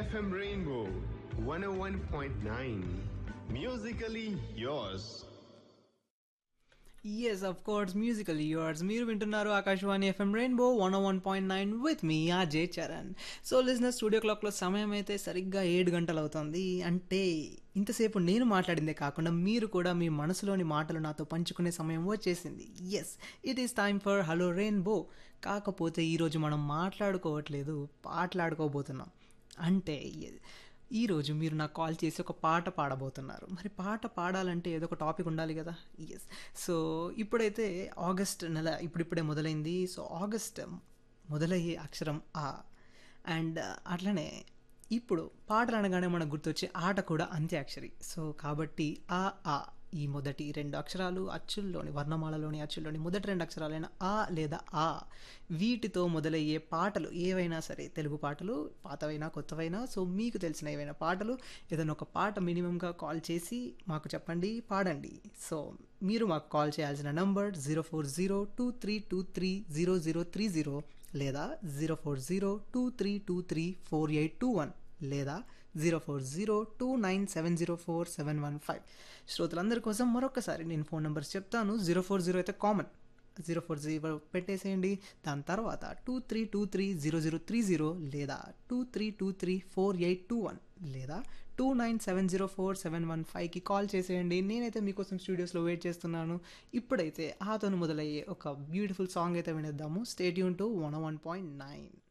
FM Rainbow 101.9. Musically yours. Yes of course musical yours మీరు వింటున్నారు Akashvani FM rainbow one one point nine with me RJ Charan so listeners studio క్లాక్లో సమయం అయితే సరిగ్గా ఏడు గంటలు అవుతుంది అంటే ఇంతసేపు నేను మాట్లాడిందే కాకుండా మీరు కూడా మీ మనసులోని మాటలు నాతో పంచుకునే సమయం వచ్చేసింది yes it is time for hello rainbow కాకపోతే ఈరోజు మనం మాట్లాడుకోవట్లేదు పాటలాడుకోబోతున్నాం అంటే ఈరోజు మీరు నాకు కాల్ చేసి ఒక పాట పాడబోతున్నారు మరి పాట పాడాలంటే ఏదో ఒక టాపిక్ ఉండాలి కదా ఎస్ సో ఇప్పుడైతే ఆగస్ట్ నెల ఇప్పుడిప్పుడే మొదలైంది సో ఆగస్ట్ మొదలయ్యే అక్షరం ఆ అండ్ అట్లనే ఇప్పుడు పాటలు అనగానే మనకు గుర్తొచ్చే ఆట కూడా అంత్యాక్షరి సో కాబట్టి ఆ ఆ ఈ మొదటి రెండు అక్షరాలు అచ్చుల్లోని వర్ణమాలలోని అచ్చుల్లోని మొదటి రెండు అక్షరాలైన ఆ లేదా ఆ వీటితో మొదలయ్యే పాటలు ఏవైనా సరే తెలుగు పాటలు పాతవైనా కొత్తవైనా సో మీకు తెలిసిన ఏవైనా పాటలు ఏదైనా ఒక పాట మినిమంగా కాల్ చేసి మాకు చెప్పండి పాడండి సో మీరు మాకు కాల్ చేయాల్సిన number zero four zero two three two three zero zero three zero లేదా zero four zero two three two three four eight two one లేదా zero four zero two nine seven zero four seven one five శ్రోతలందరి కోసం మరొకసారి నేను phone numbers చెప్తాను zero four zero అయితే common zero four zero పెట్టేసేయండి దాని తర్వాత two three two three zero zero three zero లేదా two three two three four eight two one లేదా two nine seven zero four seven one ఫైవ్కి call చేసేయండి నేనైతే మీకోసం స్టూడియోస్లో వెయిట్ చేస్తున్నాను ఇప్పుడైతే ఆతోను మొదలయ్యే ఒక బ్యూటిఫుల్ సాంగ్ అయితే వినేద్దాము stay tuned to one one point nine